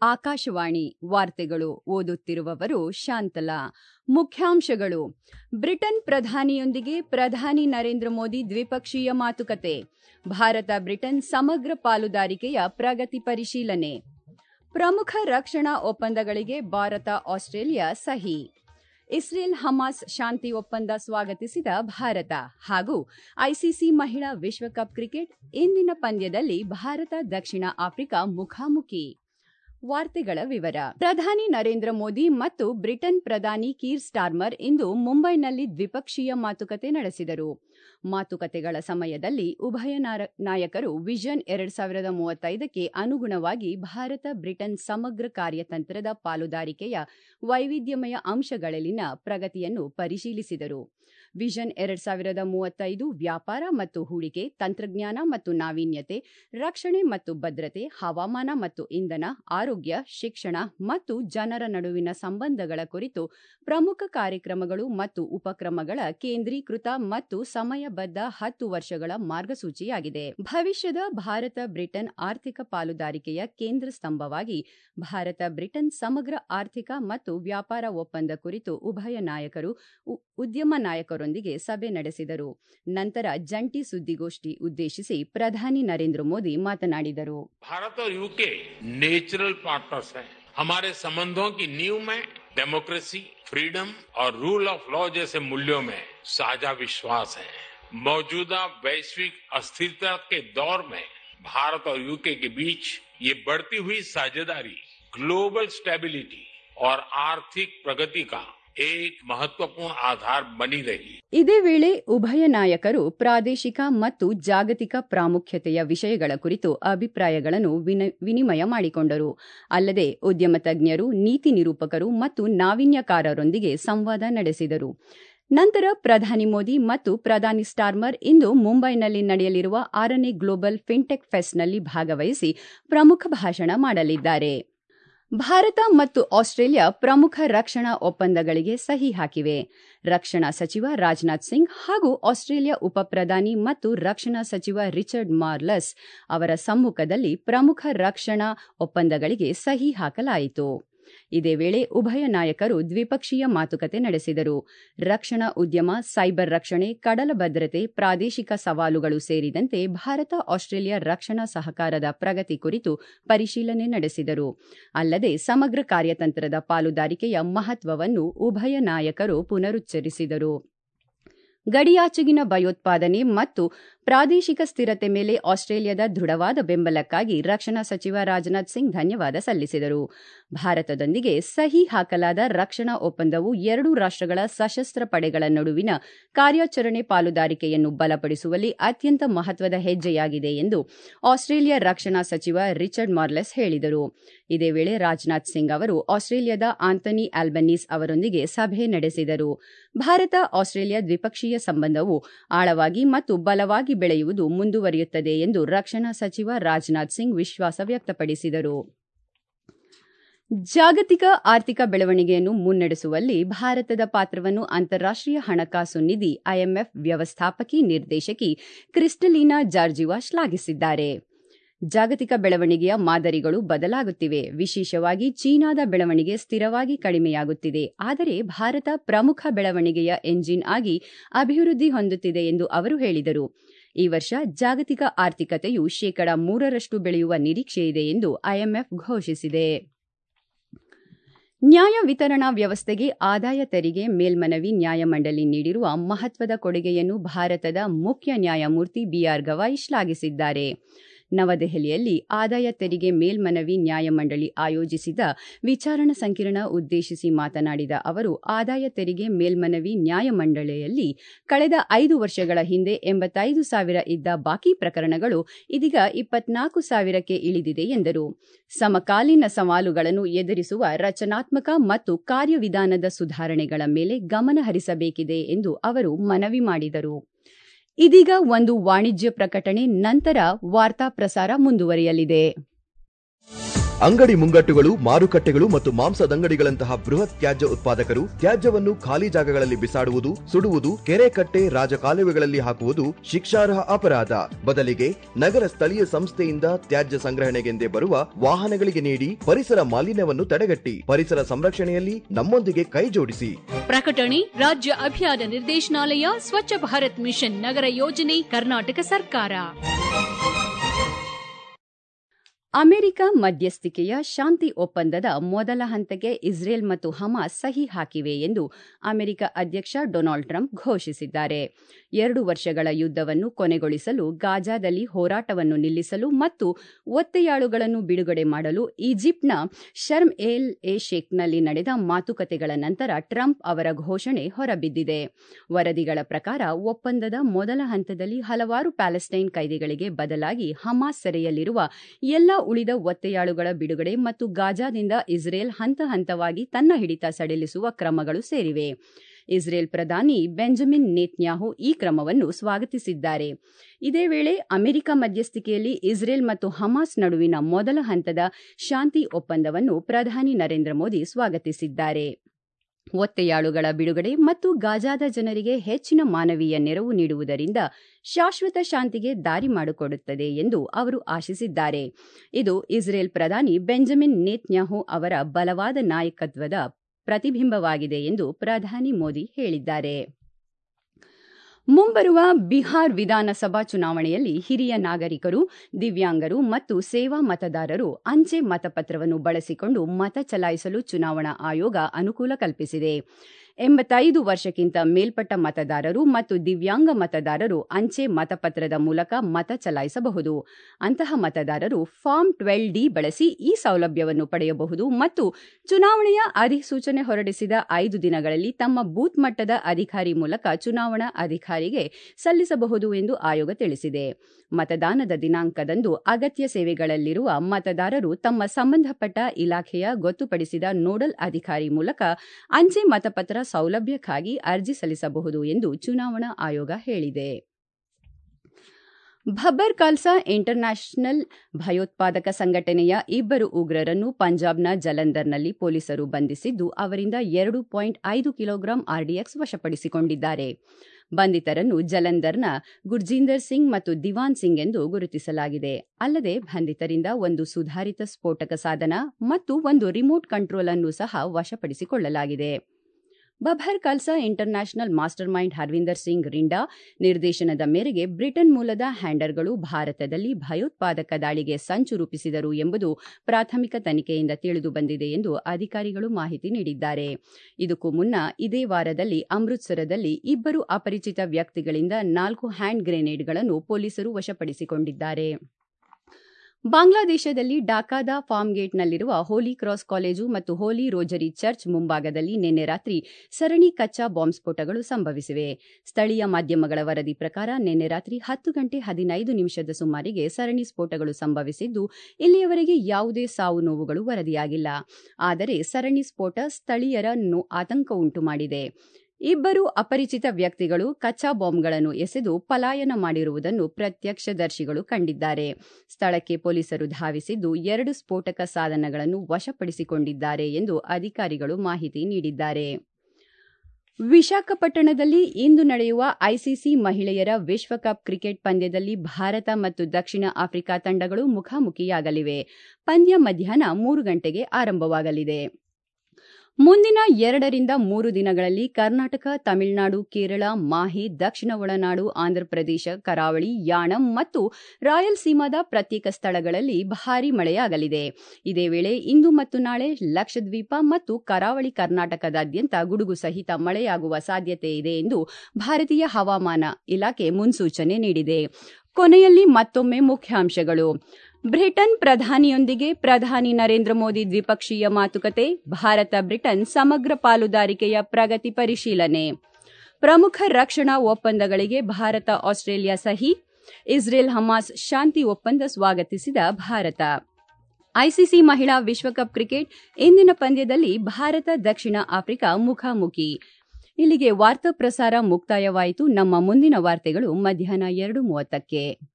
ಆಕಾಶವಾಣಿ ವಾರ್ತೆಗಳು ಓದುತ್ತಿರುವವರು ಶಾಂತಲಾ ಮುಖ್ಯಾಂಶಗಳು ಬ್ರಿಟನ್ ಪ್ರಧಾನಿಯೊಂದಿಗೆ ಪ್ರಧಾನಿ ನರೇಂದ್ರ ಮೋದಿ ದ್ವಿಪಕ್ಷೀಯ ಮಾತುಕತೆ ಭಾರತ ಬ್ರಿಟನ್ ಸಮಗ್ರ ಪಾಲುದಾರಿಕೆಯ ಪ್ರಗತಿ ಪರಿಶೀಲನೆ ಪ್ರಮುಖ ರಕ್ಷಣಾ ಒಪ್ಪಂದಗಳಿಗೆ ಭಾರತ ಆಸ್ಟ್ರೇಲಿಯಾ ಸಹಿ ಇಸ್ರೇಲ್ ಹಮಾಸ್ ಶಾಂತಿ ಒಪ್ಪಂದ ಸ್ವಾಗತಿಸಿದ ಭಾರತ ಹಾಗೂ ಐಸಿಸಿ ಮಹಿಳಾ ವಿಶ್ವಕಪ್ ಕ್ರಿಕೆಟ್ ಇಂದಿನ ಪಂದ್ಯದಲ್ಲಿ ಭಾರತ ದಕ್ಷಿಣ ಆಫ್ರಿಕಾ ಮುಖಾಮುಖಿ ವಾರ್ತೆಗಳ ವಿವರ ಪ್ರಧಾನಿ ನರೇಂದ್ರ ಮೋದಿ ಮತ್ತು ಬ್ರಿಟನ್ ಪ್ರಧಾನಿ ಕೀರ್ ಸ್ಟಾರ್ಮರ್ ಇಂದು ಮುಂಬೈನಲ್ಲಿ ದ್ವಿಪಕ್ಷೀಯ ಮಾತುಕತೆ ನಡೆಸಿದರು ಮಾತುಕತೆಗಳ ಸಮಯದಲ್ಲಿ ಉಭಯ ನಾಯಕರು ವಿಷನ್ ಎರಡ್ ಸಾವಿರದ ಮೂವತ್ತೈದಕ್ಕೆ ಅನುಗುಣವಾಗಿ ಭಾರತ ಬ್ರಿಟನ್ ಸಮಗ್ರ ಕಾರ್ಯತಂತ್ರದ ಪಾಲುದಾರಿಕೆಯ ವೈವಿಧ್ಯಮಯ ಅಂಶಗಳಲ್ಲಿನ ಪ್ರಗತಿಯನ್ನು ಪರಿಶೀಲಿಸಿದರು ವಿಷನ್ ಎರಡ್ ಸಾವಿರದ ಮೂವತ್ತೈದು ವ್ಯಾಪಾರ ಮತ್ತು ಹೂಡಿಕೆ ತಂತ್ರಜ್ಞಾನ ಮತ್ತು ನಾವೀನ್ಯತೆ ರಕ್ಷಣೆ ಮತ್ತು ಭದ್ರತೆ ಹವಾಮಾನ ಮತ್ತು ಇಂಧನ ಆರೋಗ್ಯ ಶಿಕ್ಷಣ ಮತ್ತು ಜನರ ನಡುವಿನ ಸಂಬಂಧಗಳ ಕುರಿತು ಪ್ರಮುಖ ಕಾರ್ಯಕ್ರಮಗಳು ಮತ್ತು ಉಪಕ್ರಮಗಳ ಕೇಂದ್ರೀಕೃತ ಮತ್ತು ಸಮಯಬದ್ಧ ಹತ್ತು ವರ್ಷಗಳ ಮಾರ್ಗಸೂಚಿಯಾಗಿದೆ ಭವಿಷ್ಯದ ಭಾರತ ಬ್ರಿಟನ್ ಆರ್ಥಿಕ ಪಾಲುದಾರಿಕೆಯ ಕೇಂದ್ರ ಸ್ತಂಭವಾಗಿ ಭಾರತ ಬ್ರಿಟನ್ ಸಮಗ್ರ ಆರ್ಥಿಕ ಮತ್ತು ವ್ಯಾಪಾರ ಒಪ್ಪಂದ ಕುರಿತು ಉಭಯ ನಾಯಕರು ಉದ್ಯಮ ನಾಯಕರೊಂದಿಗೆ ಸಭೆ ನಡೆಸಿದರು ನಂತರ ಜಂಟಿ ಸುದ್ದಿಗೋಷ್ಠಿ ಉದ್ದೇಶಿಸಿ ಪ್ರಧಾನಿ ನರೇಂದ್ರ ಮೋದಿ ಮಾತನಾಡಿದರು भारत और यूके नेचुरल पार्टनर्स हैं हमारे संबंधों की नींव में डेमोक्रेसी फ्रीडम और रूल ऑफ लॉ जैसे मूल्यों में साझा विश्वास है मौजूदा वैश्विक अस्थिरता के दौर में भारत और यूके के बीच ये बढ़ती हुई साझेदारी ग्लोबल स्टेबिलिटी और आर्थिक प्रगति का एक महत्वपूर्ण आधार बनी रही ಇದೇ ವೇಳೆ ಉಭಯ ನಾಯಕರು ಪ್ರಾದೇಶಿಕ ಮತ್ತು ಜಾಗತಿಕ ಪ್ರಾಮುಖ್ಯತೆಯ ವಿಷಯಗಳ ಕುರಿತು ಅಭಿಪ್ರಾಯಗಳನ್ನು ವಿನಿಮಯ ಮಾಡಿಕೊಂಡರು ಅಲ್ಲದೆ ಉದ್ಯಮ ತಜ್ಞರು ನೀತಿ ನಿರೂಪಕರು ಮತ್ತು ನಾವೀನ್ಯಕಾರರೊಂದಿಗೆ ಸಂವಾದ ನಡೆಸಿದರು ನಂತರ ಪ್ರಧಾನಿ ಮೋದಿ ಮತ್ತು ಪ್ರಧಾನಿ ಸ್ಟಾರ್ಮರ್ ಇಂದು ಮುಂಬೈನಲ್ಲಿ ನಡೆಯಲಿರುವ ಆರನೇ ಗ್ಲೋಬಲ್ ಫಿನ್ಟೆಕ್ ಫೆಸ್ಟ್ನಲ್ಲಿ ಭಾಗವಹಿಸಿ ಪ್ರಮುಖ ಭಾಷಣ ಮಾಡಲಿದ್ದಾರೆ ಭಾರತ ಮತ್ತು ಆಸ್ಟ್ರೇಲಿಯಾ ಪ್ರಮುಖ ರಕ್ಷಣಾ ಒಪ್ಪಂದಗಳಿಗೆ ಸಹಿ ಹಾಕಿವೆ ರಕ್ಷಣಾ ಸಚಿವ ರಾಜನಾಥ್ ಸಿಂಗ್ ಹಾಗೂ ಆಸ್ಟ್ರೇಲಿಯಾ ಉಪ ಪ್ರಧಾನಿ ಮತ್ತು ರಕ್ಷಣಾ ಸಚಿವ ರಿಚರ್ಡ್ ಮಾರ್ಲಸ್ ಅವರ ಸಮ್ಮುಖದಲ್ಲಿ ಪ್ರಮುಖ ರಕ್ಷಣಾ ಒಪ್ಪಂದಗಳಿಗೆ ಸಹಿ ಹಾಕಲಾಯಿತು ಇದೇ ವೇಳೆ ಉಭಯ ನಾಯಕರು ದ್ವಿಪಕ್ಷೀಯ ಮಾತುಕತೆ ನಡೆಸಿದರು ರಕ್ಷಣಾ ಉದ್ಯಮ ಸೈಬರ್ ರಕ್ಷಣೆ ಕಡಲ ಭದ್ರತೆ ಪ್ರಾದೇಶಿಕ ಸವಾಲುಗಳು ಸೇರಿದಂತೆ ಭಾರತ ಆಸ್ಟ್ರೇಲಿಯಾ ರಕ್ಷಣಾ ಸಹಕಾರದ ಪ್ರಗತಿ ಕುರಿತು ಪರಿಶೀಲನೆ ನಡೆಸಿದರು ಅಲ್ಲದೆ ಸಮಗ್ರ ಕಾರ್ಯತಂತ್ರದ ಪಾಲುದಾರಿಕೆಯ ಮಹತ್ವವನ್ನು ಉಭಯ ನಾಯಕರು ಪುನರುಚ್ಚರಿಸಿದರು ಗಡಿಯಾಚೆಗಿನ ಭಯೋತ್ಪಾದನೆ ಮತ್ತು ಪ್ರಾದೇಶಿಕ ಸ್ಥಿರತೆ ಮೇಲೆ ಆಸ್ಟ್ರೇಲಿಯಾದ ದೃಢವಾದ ಬೆಂಬಲಕ್ಕಾಗಿ ರಕ್ಷಣಾ ಸಚಿವ ರಾಜನಾಥ್ ಸಿಂಗ್ ಧನ್ಯವಾದ ಸಲ್ಲಿಸಿದರು ಭಾರತದೊಂದಿಗೆ ಸಹಿ ಹಾಕಲಾದ ರಕ್ಷಣಾ ಒಪ್ಪಂದವು ಎರಡೂ ರಾಷ್ಟಗಳ ಸಶಸ್ತ್ರ ಪಡೆಗಳ ನಡುವಿನ ಕಾರ್ಯಾಚರಣೆ ಪಾಲುದಾರಿಕೆಯನ್ನು ಬಲಪಡಿಸುವಲ್ಲಿ ಅತ್ಯಂತ ಮಹತ್ವದ ಹೆಜ್ಜೆಯಾಗಿದೆ ಎಂದು ಆಸ್ಟ್ರೇಲಿಯಾ ರಕ್ಷಣಾ ಸಚಿವ ರಿಚರ್ಡ್ ಮಾರ್ಲೆಸ್ ಹೇಳಿದರು ಇದೇ ವೇಳೆ ರಾಜನಾಥ್ ಸಿಂಗ್ ಅವರು ಆಸ್ಟ್ರೇಲಿಯಾದ ಆಂಥನಿ ಆಲ್ಬನೀಸ್ ಅವರೊಂದಿಗೆ ಸಭೆ ನಡೆಸಿದರು ಭಾರತ ಆಸ್ಟ್ರೇಲಿಯಾ ದ್ವಿಪಕ್ಷೀಯ ಸಂಬಂಧವು ಆಳವಾಗಿ ಮತ್ತು ಬಲವಾಗಿ ಬೆಳೆಯುವುದು ಮುಂದುವರಿಯುತ್ತದೆ ಎಂದು ರಕ್ಷಣಾ ಸಚಿವ ರಾಜನಾಥ್ ಸಿಂಗ್ ವಿಶ್ವಾಸ ವ್ಯಕ್ತಪಡಿಸಿದರು ಜಾಗತಿಕ ಆರ್ಥಿಕ ಬೆಳವಣಿಗೆಯನ್ನು ಮುನ್ನಡೆಸುವಲ್ಲಿ ಭಾರತದ ಪಾತ್ರವನ್ನು ಅಂತಾರಾಷ್ಟೀಯ ಹಣಕಾಸು ನಿಧಿ ಐಎಂಎಫ್ ವ್ಯವಸ್ಥಾಪಕಿ ನಿರ್ದೇಶಕಿ ಕ್ರಿಸ್ಟಲೀನಾ ಜಾರ್ಜಿವಾ ಶ್ಲಾಘಿಸಿದ್ದಾರೆ ಜಾಗತಿಕ ಬೆಳವಣಿಗೆಯ ಮಾದರಿಗಳು ಬದಲಾಗುತ್ತಿವೆ ವಿಶೇಷವಾಗಿ ಚೀನಾದ ಬೆಳವಣಿಗೆ ಸ್ಥಿರವಾಗಿ ಕಡಿಮೆಯಾಗುತ್ತಿದೆ ಆದರೆ ಭಾರತ ಪ್ರಮುಖ ಬೆಳವಣಿಗೆಯ ಎಂಜಿನ್ ಆಗಿ ಅಭಿವೃದ್ಧಿ ಹೊಂದುತ್ತಿದೆ ಎಂದು ಅವರು ಹೇಳಿದರು ಈ ವರ್ಷ ಜಾಗತಿಕ ಆರ್ಥಿಕತೆಯು ಶೇಕಡ ಮೂರರಷ್ಟು ಬೆಳೆಯುವ ನಿರೀಕ್ಷೆಯಿದೆ ಎಂದು ಐಎಂಎಫ್ ಘೋಷಿಸಿದೆ ನ್ಯಾಯ ವಿತರಣಾ ವ್ಯವಸ್ಥೆಗೆ ಆದಾಯ ತೆರಿಗೆ ಮೇಲ್ಮನವಿ ನ್ಯಾಯಮಂಡಳಿ ನೀಡಿರುವ ಮಹತ್ವದ ಕೊಡುಗೆಯನ್ನು ಭಾರತದ ಮುಖ್ಯ ನ್ಯಾಯಮೂರ್ತಿ ಬಿಆರ್ ಗವಾಯ್ ಶ್ಲಾಘಿಸಿದ್ದಾರೆ ನವದೆಹಲಿಯಲ್ಲಿ ಆದಾಯ ತೆರಿಗೆ ಮೇಲ್ಮನವಿ ನ್ಯಾಯಮಂಡಳಿ ಆಯೋಜಿಸಿದ ವಿಚಾರಣಾ ಸಂಕಿರಣ ಉದ್ದೇಶಿಸಿ ಮಾತನಾಡಿದ ಅವರು ಆದಾಯ ತೆರಿಗೆ ಮೇಲ್ಮನವಿ ನ್ಯಾಯಮಂಡಳಿಯಲ್ಲಿ ಕಳೆದ ಐದು ವರ್ಷಗಳ ಹಿಂದೆ ಎಂಬತ್ತೈದು ಸಾವಿರ ಇದ್ದ ಬಾಕಿ ಪ್ರಕರಣಗಳು ಇದೀಗ ಇಪ್ಪತ್ನಾಲ್ಕು ಸಾವಿರಕ್ಕೆ ಇಳಿದಿದೆ ಎಂದರು ಸಮಕಾಲೀನ ಸವಾಲುಗಳನ್ನು ಎದುರಿಸುವ ರಚನಾತ್ಮಕ ಮತ್ತು ಕಾರ್ಯವಿಧಾನದ ಸುಧಾರಣೆಗಳ ಮೇಲೆ ಗಮನ ಹರಿಸಬೇಕಿದೆ ಎಂದು ಅವರು ಮನವಿ ಮಾಡಿದರು ಇದೀಗ ಒಂದು ವಾಣಿಜ್ಯ ಪ್ರಕಟಣೆ ನಂತರ ವಾರ್ತಾ ಪ್ರಸಾರ ಮುಂದುವರಿಯಲಿದೆ ಅಂಗಡಿ ಮುಂಗಟ್ಟುಗಳು ಮಾರುಕಟ್ಟೆಗಳು ಮತ್ತು ಮಾಂಸದಂಗಡಿಗಳಂತಹ ಬೃಹತ್ ತ್ಯಾಜ್ಯ ಉತ್ಪಾದಕರು ತ್ಯಾಜ್ಯವನ್ನು ಖಾಲಿ ಜಾಗಗಳಲ್ಲಿ ಬಿಸಾಡುವುದು ಸುಡುವುದು ಕೆರೆ ಕಟ್ಟೆ ರಾಜಕಾಲುವೆಗಳಲ್ಲಿ ಹಾಕುವುದು ಶಿಕ್ಷಾರ್ಹ ಅಪರಾಧ ಬದಲಿಗೆ ನಗರ ಸ್ಥಳೀಯ ಸಂಸ್ಥೆಯಿಂದ ತ್ಯಾಜ್ಯ ಸಂಗ್ರಹಣೆಗೆಂದೇ ಬರುವ ವಾಹನಗಳಿಗೆ ನೀಡಿ ಪರಿಸರ ಮಾಲಿನ್ಯವನ್ನು ತಡೆಗಟ್ಟಿ ಪರಿಸರ ಸಂರಕ್ಷಣೆಯಲ್ಲಿ ನಮ್ಮೊಂದಿಗೆ ಕೈ ಜೋಡಿಸಿ ಪ್ರಕಟಣೆ ರಾಜ್ಯ ಅಭಿಯಾನ ನಿರ್ದೇಶನಾಲಯ ಸ್ವಚ್ಛ ಭಾರತ್ ಮಿಷನ್ ನಗರ ಯೋಜನೆ ಕರ್ನಾಟಕ ಸರ್ಕಾರ ಅಮೆರಿಕ ಮಧ್ಯಸ್ಥಿಕೆಯ ಶಾಂತಿ ಒಪ್ಪಂದದ ಮೊದಲ ಹಂತಕ್ಕೆ ಇಸ್ರೇಲ್ ಮತ್ತು ಹಮಾಸ್ ಸಹಿ ಹಾಕಿವೆ ಎಂದು ಅಮೆರಿಕ ಅಧ್ಯಕ್ಷ ಡೊನಾಲ್ಡ್ ಟ್ರಂಪ್ ಘೋಷಿಸಿದ್ದಾರೆ ಎರಡು ವರ್ಷಗಳ ಯುದ್ಧವನ್ನು ಕೊನೆಗೊಳಿಸಲು ಗಾಜಾದಲ್ಲಿ ಹೋರಾಟವನ್ನು ನಿಲ್ಲಿಸಲು ಮತ್ತು ಒತ್ತೆಯಾಳುಗಳನ್ನು ಬಿಡುಗಡೆ ಮಾಡಲು ಈಜಿಪ್ಟ್ನ ಶರ್ಮ್ ಎಲ್ ಎ ಶೇಖ್ನಲ್ಲಿ ನಡೆದ ಮಾತುಕತೆಗಳ ನಂತರ ಟ್ರಂಪ್ ಅವರ ಘೋಷಣೆ ಹೊರಬಿದ್ದಿದೆ ವರದಿಗಳ ಪ್ರಕಾರ ಒಪ್ಪಂದದ ಮೊದಲ ಹಂತದಲ್ಲಿ ಹಲವಾರು ಪ್ಯಾಲೆಸ್ಟೈನ್ ಕೈದಿಗಳಿಗೆ ಬದಲಾಗಿ ಹಮಾಸ್ ಸೆರೆಯಲ್ಲಿರುವ ಎಲ್ಲ ಉಳಿದ ಒತ್ತೆಯಾಳುಗಳ ಬಿಡುಗಡೆ ಮತ್ತು ಗಾಜಾದಿಂದ ಇಸ್ರೇಲ್ ಹಂತ ಹಂತವಾಗಿ ತನ್ನ ಹಿಡಿತ ಸಡಿಲಿಸುವ ಕ್ರಮಗಳು ಸೇರಿವೆ ಇಸ್ರೇಲ್ ಪ್ರಧಾನಿ ಬೆಂಜಮಿನ್ ನೇತ್ನ್ಯಾಹು ಈ ಕ್ರಮವನ್ನು ಸ್ವಾಗತಿಸಿದ್ದಾರೆ ಇದೇ ವೇಳೆ ಅಮೆರಿಕ ಮಧ್ಯಸ್ಥಿಕೆಯಲ್ಲಿ ಇಸ್ರೇಲ್ ಮತ್ತು ಹಮಾಸ್ ನಡುವಿನ ಮೊದಲ ಹಂತದ ಶಾಂತಿ ಒಪ್ಪಂದವನ್ನು ಪ್ರಧಾನಿ ನರೇಂದ್ರ ಮೋದಿ ಸ್ವಾಗತಿಸಿದ್ದಾರೆ ಒತ್ತೆಯಾಳುಗಳ ಬಿಡುಗಡೆ ಮತ್ತು ಗಾಜಾದ ಜನರಿಗೆ ಹೆಚ್ಚಿನ ಮಾನವೀಯ ನೆರವು ನೀಡುವುದರಿಂದ ಶಾಶ್ವತ ಶಾಂತಿಗೆ ದಾರಿ ಮಾಡಿಕೊಡುತ್ತದೆ ಎಂದು ಅವರು ಆಶಿಸಿದ್ದಾರೆ ಇದು ಇಸ್ರೇಲ್ ಪ್ರಧಾನಿ ಬೆಂಜಮಿನ್ ನೇತ್ನ್ಯಾಹು ಅವರ ಬಲವಾದ ನಾಯಕತ್ವದ ಪ್ರತಿಬಿಂಬವಾಗಿದೆ ಎಂದು ಪ್ರಧಾನಿ ಮೋದಿ ಹೇಳಿದ್ದಾರೆ ಮುಂಬರುವ ಬಿಹಾರ್ ವಿಧಾನಸಭಾ ಚುನಾವಣೆಯಲ್ಲಿ ಹಿರಿಯ ನಾಗರಿಕರು ದಿವ್ಯಾಂಗರು ಮತ್ತು ಸೇವಾ ಮತದಾರರು ಅಂಚೆ ಮತಪತ್ರವನ್ನು ಬಳಸಿಕೊಂಡು ಮತ ಚಲಾಯಿಸಲು ಚುನಾವಣಾ ಆಯೋಗ ಅನುಕೂಲ ಕಲ್ಪಿಸಿದೆ ಎಂಬತ್ತೈದು ವರ್ಷಕ್ಕಿಂತ ಮೇಲ್ಪಟ್ಟ ಮತದಾರರು ಮತ್ತು ದಿವ್ಯಾಂಗ ಮತದಾರರು ಅಂಚೆ ಮತಪತ್ರದ ಮೂಲಕ ಮತ ಚಲಾಯಿಸಬಹುದು ಅಂತಹ ಮತದಾರರು ಫಾರ್ಮ್ ಟ್ವೆಲ್ ಡಿ ಬಳಸಿ ಈ ಸೌಲಭ್ಯವನ್ನು ಪಡೆಯಬಹುದು ಮತ್ತು ಚುನಾವಣೆಯ ಅಧಿಸೂಚನೆ ಹೊರಡಿಸಿದ ಐದು ದಿನಗಳಲ್ಲಿ ತಮ್ಮ ಬೂತ್ ಮಟ್ಟದ ಅಧಿಕಾರಿ ಮೂಲಕ ಚುನಾವಣಾ ಅಧಿಕಾರಿಗೆ ಸಲ್ಲಿಸಬಹುದು ಎಂದು ಆಯೋಗ ತಿಳಿಸಿದೆ ಮತದಾನದ ದಿನಾಂಕದಂದು ಅಗತ್ಯ ಸೇವೆಗಳಲ್ಲಿರುವ ಮತದಾರರು ತಮ್ಮ ಸಂಬಂಧಪಟ್ಟ ಇಲಾಖೆಯ ಗೊತ್ತುಪಡಿಸಿದ ನೋಡಲ್ ಅಧಿಕಾರಿ ಮೂಲಕ ಅಂಚೆ ಮತಪತ್ರ ಸೌಲಭ್ಯಕ್ಕಾಗಿ ಅರ್ಜಿ ಸಲ್ಲಿಸಬಹುದು ಎಂದು ಚುನಾವಣಾ ಆಯೋಗ ಹೇಳಿದೆ ಭಬ್ಬರ್ ಖಾಲ್ಸಾ ಇಂಟರ್ನ್ಯಾಷನಲ್ ಭಯೋತ್ಪಾದಕ ಸಂಘಟನೆಯ ಇಬ್ಬರು ಉಗ್ರರನ್ನು ಪಂಜಾಬ್ನ ಜಲಂಧರ್ನಲ್ಲಿ ಪೊಲೀಸರು ಬಂಧಿಸಿದ್ದು ಅವರಿಂದ ಎರಡು ಪಾಯಿಂಟ್ ಐದು ಕಿಲೋಗ್ರಾಂ ಆರ್ಡಿಎಕ್ಸ್ ವಶಪಡಿಸಿಕೊಂಡಿದ್ದಾರೆ ಬಂಧಿತರನ್ನು ಜಲಂಧರ್ನ ಗುರ್ಜೀಂದರ್ ಸಿಂಗ್ ಮತ್ತು ದಿವಾನ್ ಸಿಂಗ್ ಎಂದು ಗುರುತಿಸಲಾಗಿದೆ ಅಲ್ಲದೆ ಬಂಧಿತರಿಂದ ಒಂದು ಸುಧಾರಿತ ಸ್ಫೋಟಕ ಸಾಧನ ಮತ್ತು ಒಂದು ರಿಮೋಟ್ ಕಂಟ್ರೋಲ್ ಅನ್ನು ಸಹ ವಶಪಡಿಸಿಕೊಳ್ಳಲಾಗಿದೆ Babbar Khalsa international mastermind Harvinder Singh Rinda ನಿರ್ದೇಶನದ ಮೇರೆಗೆ ಬ್ರಿಟನ್ ಮೂಲದ ಹ್ಯಾಂಡರ್ಗಳು ಭಾರತದಲ್ಲಿ ಭಯೋತ್ಪಾದಕ ದಾಳಿಗೆ ಸಂಚು ರೂಪಿಸಿದರು ಎಂಬುದು ಪ್ರಾಥಮಿಕ ತನಿಖೆಯಿಂದ ತಿಳಿದು ಬಂದಿದೆ ಎಂದು ಅಧಿಕಾರಿಗಳು ಮಾಹಿತಿ ನೀಡಿದ್ದಾರೆ ಇದಕ್ಕೂ ಮುನ್ನ ಇದೇ ವಾರದಲ್ಲಿ ಅಮೃತ್ಸರದಲ್ಲಿ ಇಬ್ಬರು ಅಪರಿಚಿತ ವ್ಯಕ್ತಿಗಳಿಂದ ನಾಲ್ಕು ಹ್ಯಾಂಡ್ ಗ್ರೆನೇಡ್ಗಳನ್ನು ಪೊಲೀಸರು ವಶಪಡಿಸಿಕೊಂಡಿದ್ದಾರೆ ಬಾಂಗ್ಲಾದೇಶದಲ್ಲಿ ಡಾಕಾದ ಫಾರ್ಮ್ ಗೇಟ್ನಲ್ಲಿರುವ ಹೋಲಿ ಕ್ರಾಸ್ ಕಾಲೇಜು ಮತ್ತು ಹೋಲಿ ರೋಜರಿ ಚರ್ಚ್ ಮುಂಭಾಗದಲ್ಲಿ ನಿನ್ನೆ ರಾತ್ರಿ ಸರಣಿ ಕಚ್ಚಾ ಬಾಂಬ್ ಸ್ಫೋಟಗಳು ಸಂಭವಿಸಿವೆ ಸ್ಥಳೀಯ ಮಾಧ್ಯಮಗಳ ವರದಿ ಪ್ರಕಾರ ನಿನ್ನೆ ರಾತ್ರಿ ಹತ್ತು ಗಂಟೆ ಹದಿನೈದು ನಿಮಿಷದ ಸುಮಾರಿಗೆ ಸರಣಿ ಸ್ಫೋಟಗಳು ಸಂಭವಿಸಿದ್ದು ಇಲ್ಲಿಯವರೆಗೆ ಯಾವುದೇ ಸಾವು ನೋವುಗಳು ವರದಿಯಾಗಿಲ್ಲ ಆದರೆ ಸರಣಿ ಸ್ಫೋಟ ಸ್ಥಳೀಯರ ಆತಂಕ ಉಂಟು ಮಾಡಿದೆ ಇಬ್ಬರು ಅಪರಿಚಿತ ವ್ಯಕ್ತಿಗಳು ಕಚ್ಚಾ ಬಾಂಬ್ಗಳನ್ನು ಎಸೆದು ಪಲಾಯನ ಮಾಡಿರುವುದನ್ನು ಪ್ರತ್ಯಕ್ಷದರ್ಶಿಗಳು ಕಂಡಿದ್ದಾರೆ ಸ್ಥಳಕ್ಕೆ ಪೊಲೀಸರು ಧಾವಿಸಿದ್ದು ಎರಡು ಸ್ಫೋಟಕ ಸಾಧನಗಳನ್ನು ವಶಪಡಿಸಿಕೊಂಡಿದ್ದಾರೆ ಎಂದು ಅಧಿಕಾರಿಗಳು ಮಾಹಿತಿ ನೀಡಿದ್ದಾರೆ ವಿಶಾಖಪಟ್ಟಣದಲ್ಲಿ ಇಂದು ನಡೆಯುವ ಐಸಿಸಿ ಮಹಿಳೆಯರ ವಿಶ್ವಕಪ್ ಕ್ರಿಕೆಟ್ ಪಂದ್ಯದಲ್ಲಿ ಭಾರತ ಮತ್ತು ದಕ್ಷಿಣ ಆಫ್ರಿಕಾ ತಂಡಗಳು ಮುಖಾಮುಖಿಯಾಗಲಿವೆ ಪಂದ್ಯ ಮಧ್ಯಾಹ್ನ ಮೂರು ಗಂಟೆಗೆ ಆರಂಭವಾಗಲಿದೆ ಮುಂದಿನ ಎರಡರಿಂದ ಮೂರು ದಿನಗಳಲ್ಲಿ ಕರ್ನಾಟಕ ತಮಿಳುನಾಡು ಕೇರಳ ಮಾಹಿ ದಕ್ಷಿಣ ಒಳನಾಡು ಆಂಧ್ರಪ್ರದೇಶ ಕರಾವಳಿ ಯಾಣಂ ಮತ್ತು ರಾಯಲಸೀಮಾದ ಪ್ರತ್ಯೇಕ ಸ್ಥಳಗಳಲ್ಲಿ ಭಾರೀ ಮಳೆಯಾಗಲಿದೆ ಇದೇ ವೇಳೆ ಇಂದು ಮತ್ತು ನಾಳೆ ಲಕ್ಷದ್ವೀಪ ಮತ್ತು ಕರಾವಳಿ ಕರ್ನಾಟಕದಾದ್ಯಂತ ಗುಡುಗು ಸಹಿತ ಮಳೆಯಾಗುವ ಸಾಧ್ಯತೆ ಇದೆ ಎಂದು ಭಾರತೀಯ ಹವಾಮಾನ ಇಲಾಖೆ ಮುನ್ಸೂಚನೆ ನೀಡಿದೆ ಕೊನೆಯಲ್ಲಿ ಮತ್ತೊಮ್ಮೆ ಮುಖ್ಯಾಂಶಗಳು ಬ್ರಿಟನ್ ಪ್ರಧಾನಿಯೊಂದಿಗೆ ಪ್ರಧಾನಿ ನರೇಂದ್ರ ಮೋದಿ ದ್ವಿಪಕ್ಷೀಯ ಮಾತುಕತೆ ಭಾರತ ಬ್ರಿಟನ್ ಸಮಗ್ರ ಪಾಲುದಾರಿಕೆಯ ಪ್ರಗತಿ ಪರಿಶೀಲನೆ ಪ್ರಮುಖ ರಕ್ಷಣಾ ಒಪ್ಪಂದಗಳಿಗೆ ಭಾರತ ಆಸ್ಟ್ರೇಲಿಯಾ ಸಹಿ ಇಸ್ರೇಲ್ ಹಮಾಸ್ ಶಾಂತಿ ಒಪ್ಪಂದ ಸ್ವಾಗತಿಸಿದ ಭಾರತ ಐಸಿಸಿ ಮಹಿಳಾ ವಿಶ್ವಕಪ್ ಕ್ರಿಕೆಟ್ ಇಂದಿನ ಪಂದ್ಯದಲ್ಲಿ ಭಾರತ ದಕ್ಷಿಣ ಆಫ್ರಿಕಾ ಮುಖಾಮುಖಿ ಇಲ್ಲಿಗೆ ವಾರ್ತಾ ಪ್ರಸಾರ ಮುಕ್ತಾಯವಾಯಿತು ನಮ್ಮ ಮುಂದಿನ ವಾರ್ತೆಗಳು ಮಧ್ಯಾಹ್ನ ಎರಡು ಮೂವತ್ತಕ್ಕೆ